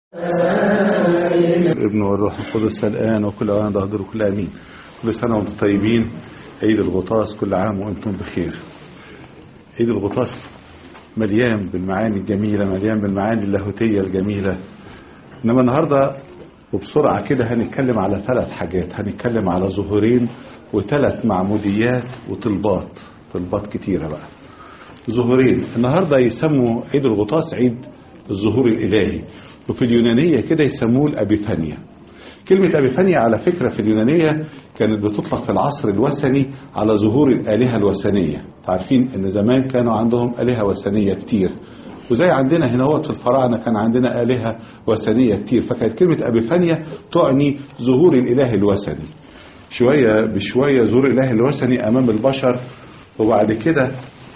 الابن والروح القدس الآن وكل أوان ظهر كل آمين كل سنة وانتم طيبين عيد الغطاس كل عام وانتم بخير عيد الغطاس مليان بالمعاني الجميلة مليان بالمعاني اللاهوتية الجميلة إنما النهاردة وبسرعة كده هنتكلم على ثلاث حاجات هنتكلم على ظهورين وثلاث معموديات وطلبات طلبات كتيرة بقى ظهورين النهاردة يسموا عيد الغطاس عيد الظهور الإلهي وفي اليونانية كده يسموه الأبيفانيا كلمة أبيفانيا على فكرة في اليونانية كانت بتطلق في العصر الوثني على ظهور الآلهة الوثنية عارفين ان زمان كانوا عندهم آلهة وثنية كتير وزي عندنا هنا هو في الفراعنة كان عندنا آلهة وثنية كتير فكانت كلمة أبيفانيا تعني ظهور الإله الوثني شوية بشوية ظهور الإله الوثني أمام البشر وبعد كده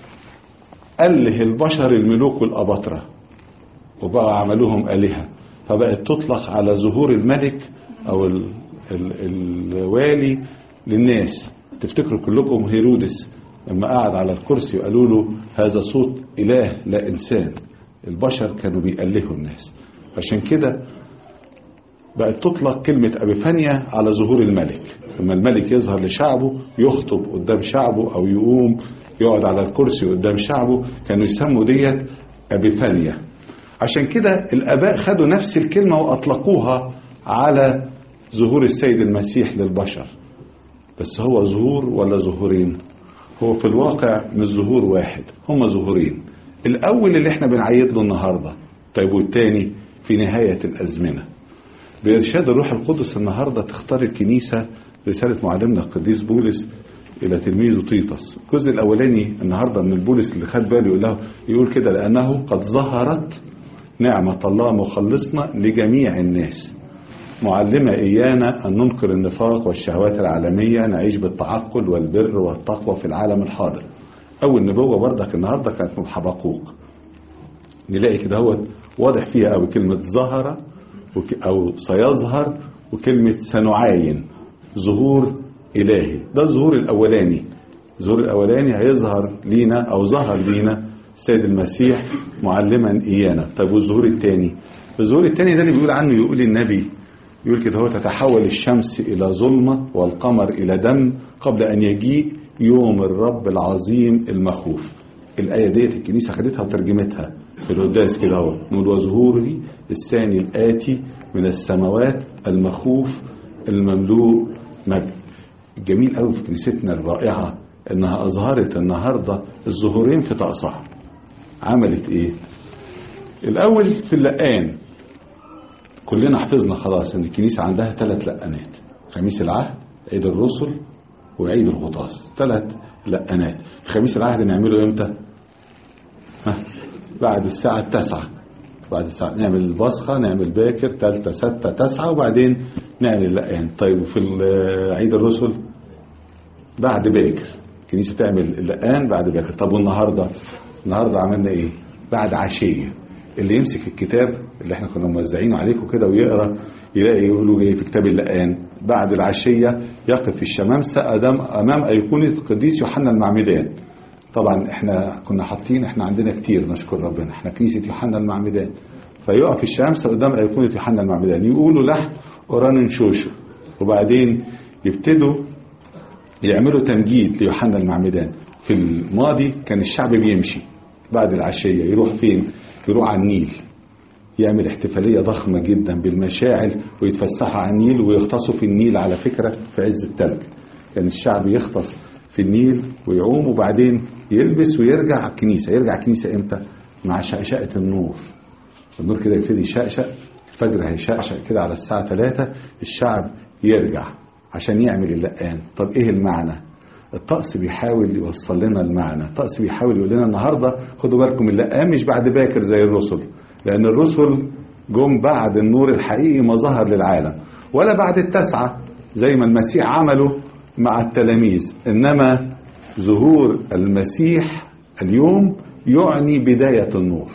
أله البشر الملوك والأباطرة وبقى عملوهم آلهة فبقت تطلق على ظهور الملك أو ال ال الوالي للناس تفتكروا كلكم هيرودس لما قعد على الكرسي وقالوا له هذا صوت إله لا إنسان البشر كانوا بيألهوا الناس عشان كده بقت تطلق كلمة أبيفانيا على ظهور الملك لما الملك يظهر لشعبه يخطب قدام شعبه أو يقوم يقعد على الكرسي قدام شعبه كانوا يسموا ديت أبيفانيا عشان كده الآباء خدوا نفس الكلمة وأطلقوها على ظهور السيد المسيح للبشر بس هو ظهور ولا ظهورين هو في الواقع مش ظهور واحد هما ظهورين الأول اللي احنا بنعيد له النهاردة طيب والتاني في نهاية الأزمنة بإرشاد الروح القدس النهاردة تختار الكنيسة رسالة معلمنا القديس بولس إلى تلميذه تيطس الجزء الأولاني النهاردة من البولس اللي خد باله يقول له يقول كده لأنه قد ظهرت نعمة الله مخلصنا لجميع الناس معلمة إيانا أن ننكر النفاق والشهوات العالمية نعيش بالتعقل والبر والتقوى في العالم الحاضر أول نبوة بردك النهاردة كانت من حبقوق نلاقي كده هو واضح فيها أو كلمة ظهر أو سيظهر وكلمة سنعاين ظهور إلهي ده الظهور الأولاني الظهور الأولاني هيظهر لينا أو ظهر لينا السيد المسيح معلما إيانا طيب والظهور الثاني الظهور الثاني ده اللي بيقول عنه يقول النبي يقول كده هو تتحول الشمس إلى ظلمة والقمر إلى دم قبل أن يجيء يوم الرب العظيم المخوف الآية ديت الكنيسة خدتها وترجمتها في القداس كده هو نقول وظهوره الثاني الآتي من السماوات المخوف المملوء مجد الجميل قوي في كنيستنا الرائعة انها اظهرت النهاردة الظهورين في طقسها عملت ايه الاول في اللقان كلنا حفظنا خلاص ان الكنيسة عندها ثلاث لقانات خميس العهد عيد الرسل وعيد الغطاس ثلاث لقانات خميس العهد نعمله امتى ها بعد الساعة التاسعة بعد الساعة نعمل البصخة نعمل باكر ثالثة ستة تسعة وبعدين نعمل اللقان طيب وفي عيد الرسل بعد باكر الكنيسة تعمل اللقان بعد باكر طب والنهاردة النهاردة عملنا ايه بعد عشية اللي يمسك الكتاب اللي احنا كنا موزعينه عليكم كده ويقرا يلاقي يقولوا ايه في كتاب اللقان بعد العشية يقف في الشمامسة أدام أمام أيقونة القديس يوحنا المعمدان طبعا احنا كنا حاطين احنا عندنا كتير نشكر ربنا احنا كنيسة يوحنا المعمدان فيقف الشمس قدام أيقونة يوحنا المعمدان يقولوا لحن أوران شوشو وبعدين يبتدوا يعملوا تمجيد ليوحنا المعمدان في الماضي كان الشعب بيمشي بعد العشية يروح فين يروح على النيل يعمل احتفالية ضخمة جدا بالمشاعل ويتفسحوا على النيل ويغطسوا في النيل على فكرة في عز التلج كان الشعب يغطس في النيل ويعوم وبعدين يلبس ويرجع على الكنيسة يرجع الكنيسة امتى مع شقشقة النور النور كده يبتدي يشقشق الفجر هيشقشق كده على الساعة 3 الشعب يرجع عشان يعمل اللقان طب ايه المعنى الطقس بيحاول يوصل لنا المعنى الطقس بيحاول يقول لنا النهاردة خدوا بالكم اللقان مش بعد باكر زي الرسل لأن الرسل جم بعد النور الحقيقي ما ظهر للعالم ولا بعد التسعة زي ما المسيح عمله مع التلاميذ إنما ظهور المسيح اليوم يعني بداية النور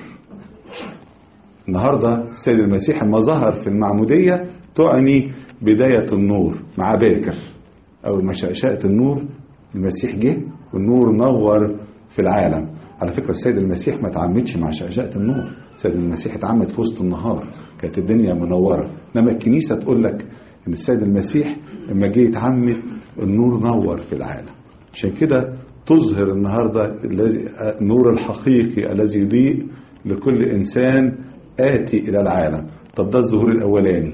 النهاردة السيد المسيح لما ظهر في المعمودية تعني بداية النور مع باكر أو مشأشأة النور المسيح جه والنور نور في العالم على فكرة السيد المسيح ما تعمدش مع شأشأة النور سيد المسيح اتعمد في وسط النهار كانت الدنيا منورة إنما الكنيسة تقول لك إن السيد المسيح لما جه يتعمد النور نور في العالم عشان كده تظهر النهاردة الذي النور الحقيقي الذي يضيء لكل إنسان آتي إلى العالم طب ده الظهور الأولاني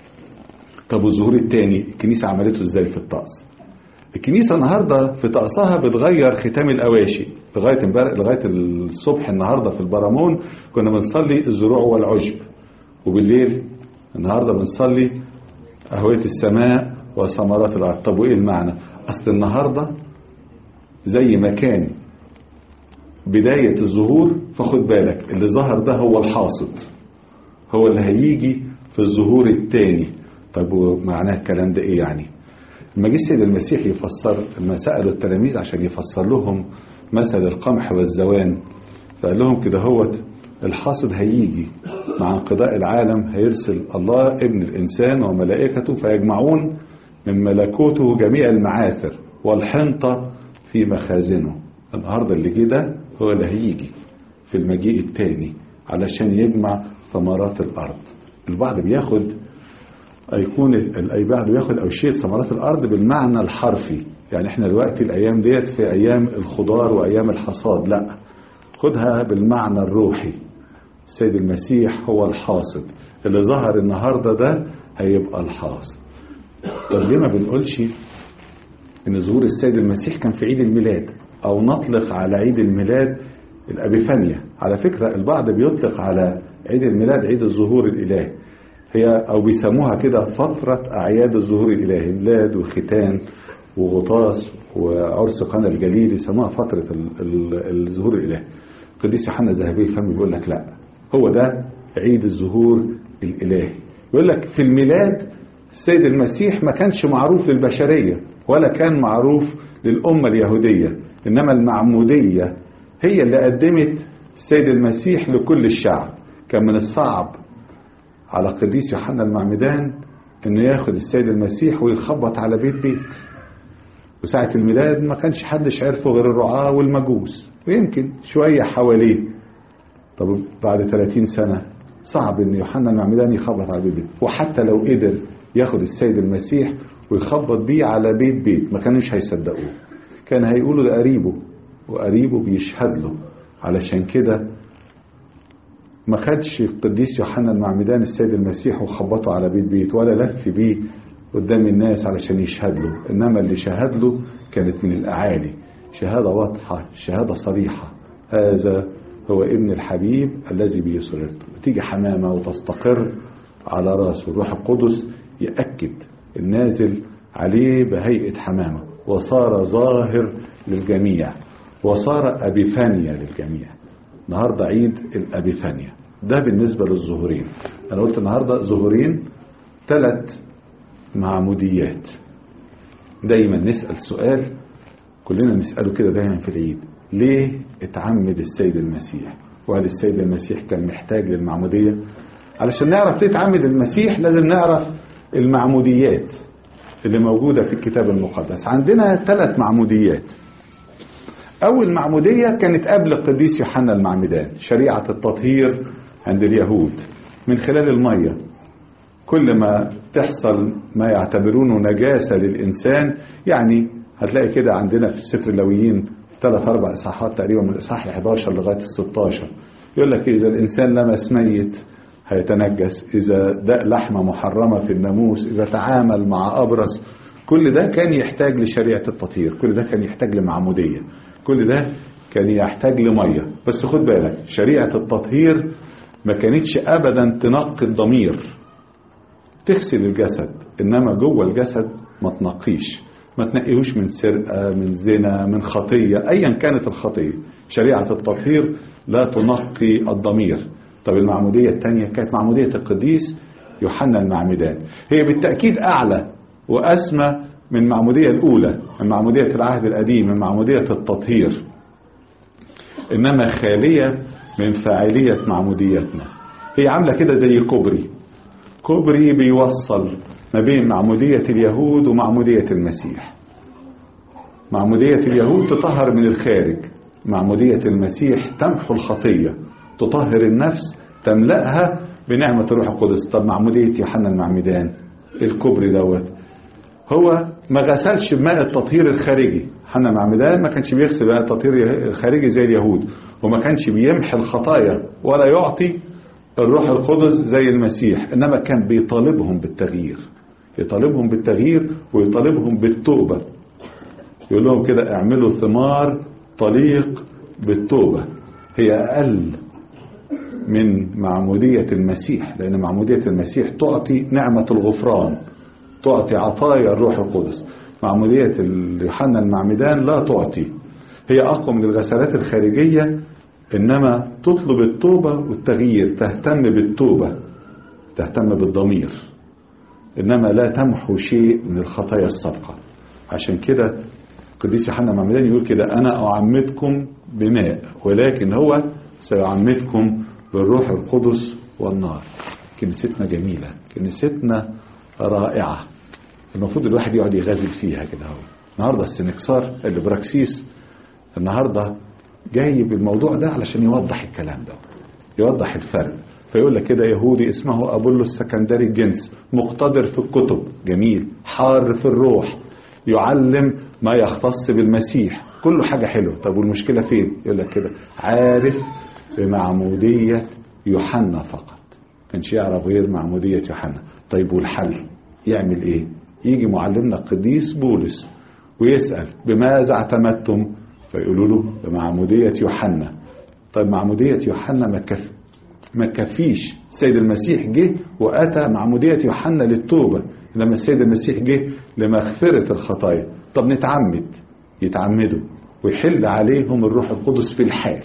طب والظهور الثاني الكنيسة عملته إزاي في الطقس الكنيسة النهاردة في طقسها بتغير ختام الأواشي لغاية امبارح لغاية الصبح النهاردة في البرامون كنا بنصلي الزروع والعشب وبالليل النهاردة بنصلي أهوية السماء وثمرات الأرض طب وإيه المعنى أصل النهاردة زي ما كان بداية الظهور فخد بالك اللي ظهر ده هو الحاصد هو اللي هيجي في الظهور الثاني طب ومعناه الكلام ده ايه يعني لما جه السيد المسيح يفسر لما سألوا التلاميذ عشان يفسر لهم مثل القمح والزوان فقال لهم كده هوت الحاصد هيجي مع انقضاء العالم هيرسل الله ابن الإنسان وملائكته فيجمعون من ملكوته جميع المعاثر والحنطة في مخازنه النهاردة اللي جه ده هو اللي هيجي في المجيء التاني علشان يجمع ثمرات الأرض البعض بياخد أيقونة البعض بياخد أوشية ثمرات الأرض بالمعنى الحرفي يعني احنا دلوقتي الأيام ديت في أيام الخضار وأيام الحصاد لا خدها بالمعنى الروحي السيد المسيح هو الحاصد اللي ظهر النهاردة ده هيبقى الحاصد طب ليه ما بنقولش ان ظهور السيد المسيح كان في عيد الميلاد او نطلق على عيد الميلاد الابيفانيا على فكرة البعض بيطلق على عيد الميلاد عيد الظهور الالهي هي او بيسموها كده فترة اعياد الظهور الالهي ميلاد وختان وغطاس وعرس قنا الجليل يسموها فترة الظهور الالهي القديس يوحنا الذهبي الفم بيقول لك لا هو ده عيد الظهور الالهي يقول لك في الميلاد السيد المسيح ما كانش معروف للبشرية ولا كان معروف للأمة اليهودية إنما المعمودية هي اللي قدمت السيد المسيح لكل الشعب كان من الصعب على قديس يوحنا المعمدان انه ياخد السيد المسيح ويخبط على بيت بيت وساعة الميلاد ما كانش حدش عرفه غير الرعاة والمجوس ويمكن شوية حواليه طب بعد 30 سنة صعب ان يوحنا المعمدان يخبط على بيت بيت وحتى لو قدر ياخد السيد المسيح ويخبط بيه على بيت بيت ما كانوش هيصدقوه كان هيقولوا ده قريبه وقريبه بيشهد له علشان كده ما خدش القديس يوحنا المعمدان السيد المسيح وخبطه على بيت بيت ولا لف بيه قدام الناس علشان يشهد له انما اللي شهد له كانت من الاعالي شهاده واضحه شهاده صريحه هذا هو ابن الحبيب الذي بيسرر تيجي حمامه وتستقر على راسه الروح القدس يأكد النازل عليه بهيئة حمامة وصار ظاهر للجميع وصار أبيفانيا للجميع النهاردة عيد الأبيفانيا ده بالنسبة للظهورين أنا قلت النهاردة ظهورين ثلاث معموديات دايما نسأل سؤال كلنا نسأله كده دايما في العيد ليه اتعمد السيد المسيح وهل السيد المسيح كان محتاج للمعمودية علشان نعرف ليه اتعمد المسيح لازم نعرف المعموديات اللي موجودة في الكتاب المقدس عندنا ثلاث معموديات أول معمودية كانت قبل القديس يوحنا المعمدان شريعة التطهير عند اليهود من خلال المية كل ما تحصل ما يعتبرونه نجاسة للإنسان يعني هتلاقي كده عندنا في سفر اللويين ثلاث أربع إصحاحات تقريبا من الإصحاح 11 لغاية ال 16 يقول لك إذا الإنسان لمس ميت هيتنجس إذا داء لحمة محرمة في الناموس إذا تعامل مع أبرص كل ده كان يحتاج لشريعة التطهير كل ده كان يحتاج لمعمودية كل ده كان يحتاج لمية بس خد بالك شريعة التطهير ما كانتش أبدا تنقي الضمير تغسل الجسد إنما جوه الجسد ما تنقيش ما تنقيهوش من سرقة من زنا من خطية أيا كانت الخطية شريعة التطهير لا تنقي الضمير طب المعمودية الثانية كانت معمودية القديس يوحنا المعمدان هي بالتأكيد أعلى وأسمى من المعمودية الأولى من معمودية العهد القديم من معمودية التطهير إنما خالية من فاعلية معموديتنا هي عاملة كده زي كوبري كوبري بيوصل ما بين معمودية اليهود ومعمودية المسيح معمودية اليهود تطهر من الخارج معمودية المسيح تمحو الخطية تطهر النفس تملأها بنعمة الروح القدس طب معمودية يوحنا المعمدان الكبري دوت هو ما غسلش بماء التطهير الخارجي حنا المعمدان ما كانش بيغسل بماء التطهير الخارجي زي اليهود وما كانش بيمحي الخطايا ولا يعطي الروح القدس زي المسيح انما كان بيطالبهم بالتغيير يطالبهم بالتغيير ويطالبهم بالتوبة يقول لهم كده اعملوا ثمار طليق بالتوبة هي أقل من معمودية المسيح لأن معمودية المسيح تعطي نعمة الغفران تعطي عطايا الروح القدس معمودية يوحنا المعمدان لا تعطي هي أقوى من الغسالات الخارجية إنما تطلب التوبة والتغيير تهتم بالتوبة تهتم بالضمير إنما لا تمحو شيء من الخطايا السابقة عشان كده القديس يوحنا المعمدان يقول كده أنا أعمدكم بماء ولكن هو سيعمدكم بالروح القدس والنار كنيستنا جميلة كنيستنا رائعة المفروض الواحد يقعد يغازل فيها كده هو النهاردة السنكسار اللي براكسيس النهاردة جاي بالموضوع ده علشان يوضح الكلام ده يوضح الفرق فيقول لك كده يهودي اسمه أبولو السكندري الجنس مقتدر في الكتب جميل حار في الروح يعلم ما يختص بالمسيح كله حاجة حلوة طب والمشكلة فين يقول لك كده عارف بمعمودية يوحنا فقط كانش يعرف غير معمودية يوحنا طيب والحل يعمل ايه يجي معلمنا القديس بولس ويسأل بماذا اعتمدتم فيقولوا له بمعمودية يوحنا طيب معمودية يوحنا ما كف ما كفيش السيد المسيح جه وأتى معمودية يوحنا للتوبة لما السيد المسيح جه لمغفرة الخطايا طب نتعمد يتعمدوا ويحل عليهم الروح القدس في الحال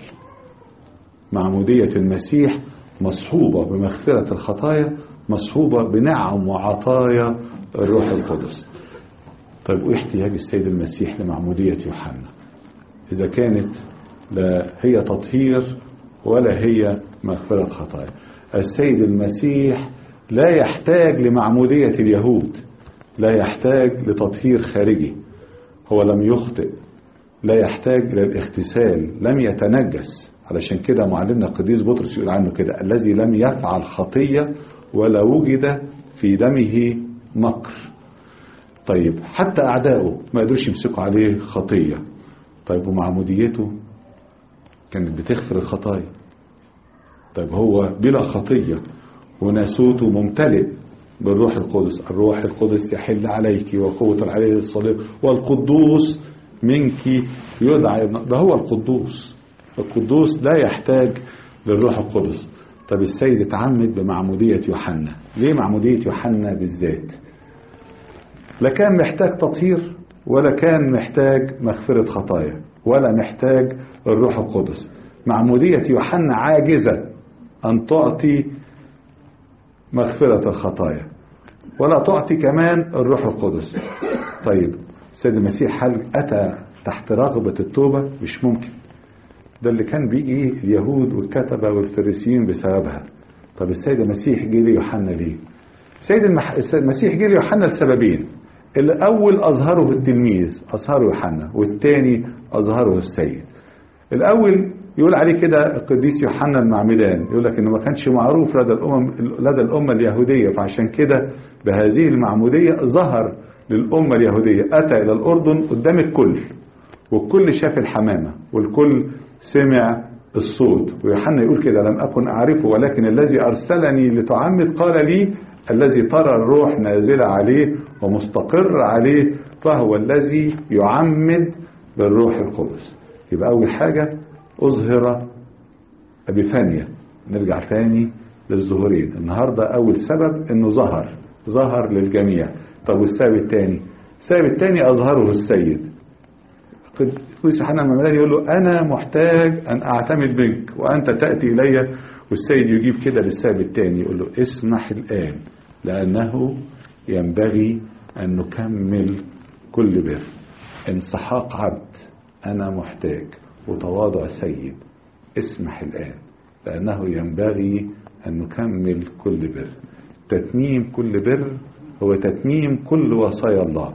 معمودية المسيح مصحوبة بمغفرة الخطايا مصحوبة بنعم وعطايا الروح القدس طيب وايه احتياج السيد المسيح لمعمودية يوحنا إذا كانت لا هي تطهير ولا هي مغفرة خطايا السيد المسيح لا يحتاج لمعمودية اليهود لا يحتاج لتطهير خارجي هو لم يخطئ لا يحتاج إلى الاغتسال لم يتنجس علشان كده معلمنا القديس بطرس يقول عنه كده الذي لم يفعل خطية ولا وجد في دمه مكر طيب حتى أعدائه ما قدروش يمسكوا عليه خطية طيب ومعموديته كانت بتغفر الخطايا طيب هو بلا خطية وناسوته ممتلئ بالروح القدس الروح القدس يحل عليك وقوة العلي الصليب والقدوس منك يدعى ده هو القدوس القدوس لا يحتاج للروح القدس طب السيد اتعمد بمعمودية يوحنا ليه معمودية يوحنا بالذات لا كان محتاج تطهير ولا كان محتاج مغفرة خطايا ولا محتاج الروح القدس معمودية يوحنا عاجزة أن تعطي مغفرة الخطايا ولا تعطي كمان الروح القدس طيب السيد المسيح هل أتى تحت رغبة التوبة مش ممكن ده اللي كان بيجي اليهود والكتبة والفريسيين بسببها طب السيد المسيح جه ليوحنا ليه السيد المح... المسيح جه ليوحنا لسببين الأول أظهره التلميذ أظهره يوحنا والتاني أظهره السيد الأول يقول عليه كده القديس يوحنا المعمدان يقول لك انه ما كانش معروف لدى الامم لدى الامه اليهوديه فعشان كده بهذه المعموديه ظهر للامه اليهوديه اتى الى الاردن قدام الكل والكل شاف الحمامه والكل سمع الصوت ويوحنا يقول كده لم اكن اعرفه ولكن الذي ارسلني لتعمد قال لي الذي ترى الروح نازله عليه ومستقر عليه فهو الذي يعمد بالروح القدس يبقى اول حاجه أظهر أبيفانيا نرجع تاني للظهورين النهاردة أول سبب أنه ظهر ظهر للجميع طب والسبب الثاني السبب الثاني أظهره السيد القديس يوحنا المعمدان يقول له أنا محتاج أن أعتمد بك وأنت تأتي إلي والسيد يجيب كده للسبب الثاني يقول له اسمح الآن لأنه ينبغي أن نكمل كل بر انسحاق عبد أنا محتاج وتواضع سيد اسمح الآن لأنه ينبغي أن نكمل كل بر تتميم كل بر هو تتميم كل وصايا الله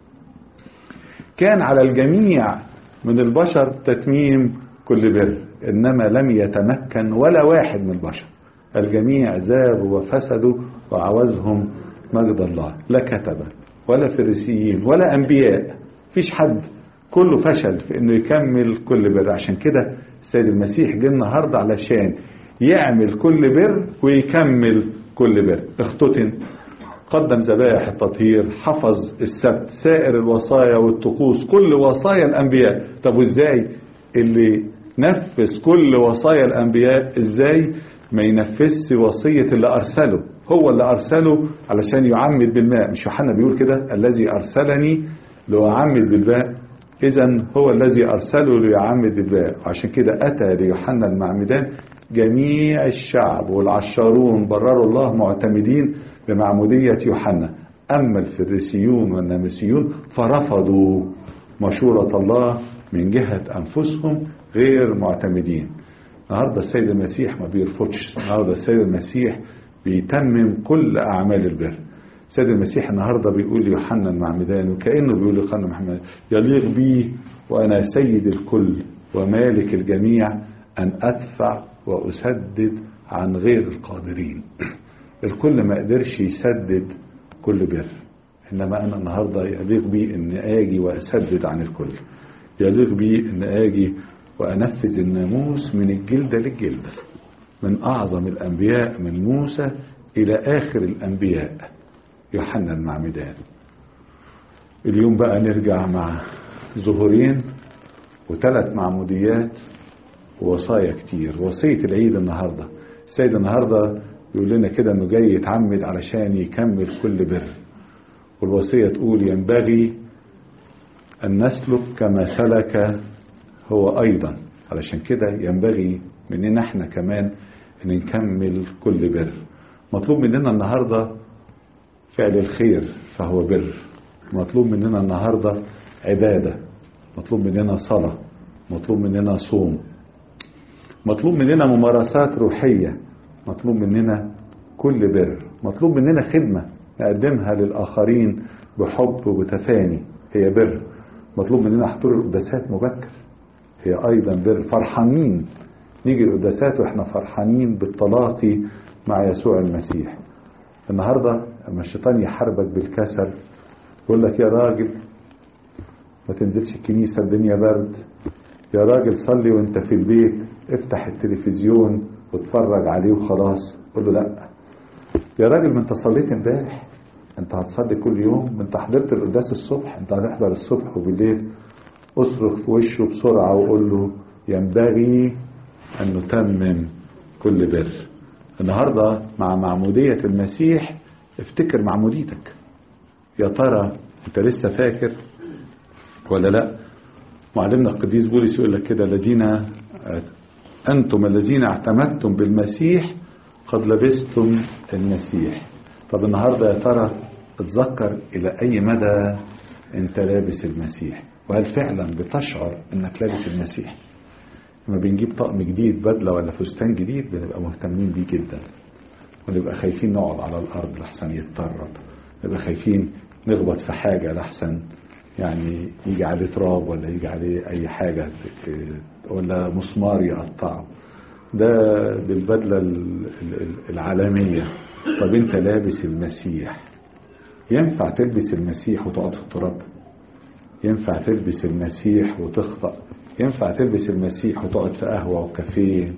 كان على الجميع من البشر تتميم كل بر إنما لم يتمكن ولا واحد من البشر الجميع زاغوا وفسدوا وعوزهم مجد الله لا كتبة ولا فريسيين ولا أنبياء فيش حد كله فشل في انه يكمل كل بر عشان كده السيد المسيح جه النهارده علشان يعمل كل بر ويكمل كل بر اختتن قدم ذبائح التطهير حفظ السبت سائر الوصايا والطقوس كل وصايا الانبياء طب وازاي اللي نفذ كل وصايا الانبياء ازاي ما ينفذش وصيه اللي ارسله هو اللي ارسله علشان يعمد بالماء مش يوحنا بيقول كده الذي ارسلني لأعمد بالماء إذا هو الذي أرسله ليعمد بالماء عشان كده أتى ليوحنا المعمدان جميع الشعب والعشارون برروا الله معتمدين بمعمودية يوحنا أما الفريسيون والنامسيون فرفضوا مشورة الله من جهة أنفسهم غير معتمدين النهاردة السيد المسيح ما بيرفضش النهاردة السيد المسيح بيتمم كل أعمال البر السيد المسيح النهاردة بيقول ليوحنا المعمدان وكأنه بيقول ليوحنا محمد يليق بي وأنا سيد الكل ومالك الجميع أن أدفع وأسدد عن غير القادرين الكل ما قدرش يسدد كل بر إنما أنا النهاردة يليق بي أن آجي وأسدد عن الكل يليق بي أن آجي وأنفذ الناموس من الجلدة للجلدة من أعظم الأنبياء من موسى إلى آخر الأنبياء يوحنا المعمدان اليوم بقى نرجع مع ظهورين وثلاث معموديات ووصايا كتير وصية العيد النهاردة السيد النهاردة يقول لنا كده انه جاي يتعمد علشان يكمل كل بر والوصية تقول ينبغي أن نسلك كما سلك هو أيضا علشان كده ينبغي مننا احنا كمان ان نكمل كل بر مطلوب مننا النهارده فعل الخير فهو بر مطلوب مننا النهارده عباده مطلوب مننا صلاه مطلوب مننا صوم مطلوب مننا ممارسات روحيه مطلوب مننا كل بر مطلوب مننا خدمه نقدمها للاخرين بحب وبتفاني هي بر مطلوب مننا حضور القداسات مبكر هي ايضا بر فرحانين نيجي القداسات واحنا فرحانين بالتلاقي مع يسوع المسيح النهاردة لما الشيطان يحاربك بالكسل يقول لك يا راجل ما تنزلش الكنيسة الدنيا برد يا راجل صلي وانت في البيت افتح التلفزيون واتفرج عليه وخلاص قول له لا يا راجل ما انت صليت امبارح انت هتصلي كل يوم ما انت حضرت القداس الصبح انت هتحضر الصبح وبالليل اصرخ في وشه بسرعة وقول له ينبغي أن نتمم كل بر النهاردة مع معمودية المسيح افتكر معموديتك يا ترى انت لسه فاكر ولا لا معلمنا القديس بولس يقول لك كده الذين أنتم الذين اعتمدتم بالمسيح قد لبستم المسيح طب النهاردة يا ترى اتذكر إلى أي مدى أنت لابس المسيح وهل فعلا بتشعر أنك لابس المسيح لما بنجيب طقم جديد بدلة ولا فستان جديد بنبقى مهتمين بيه جدا ونبقى خايفين نقعد على الأرض لحسن يتطرب نبقى خايفين نخبط في حاجة لحسن يعني يجي عليه تراب ولا يجي عليه أي حاجة ولا مسمار يقطعه ده بالبدلة العالمية طب انت لابس المسيح ينفع تلبس المسيح وتقعد في التراب ينفع تلبس المسيح وتخطأ ينفع تلبس المسيح وتقعد في قهوة وكافيه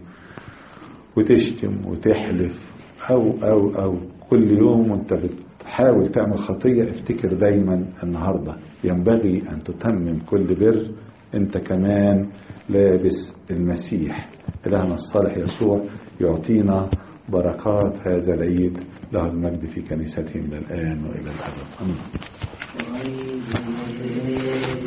وتشتم وتحلف أو أو أو كل يوم وانت بتحاول تعمل خطية افتكر دايما النهاردة ينبغي أن تتمم كل بر انت كمان لابس المسيح إلهنا الصالح يسوع يعطينا بركات هذا العيد له المجد في كنيسته من الآن وإلى الأبد آمين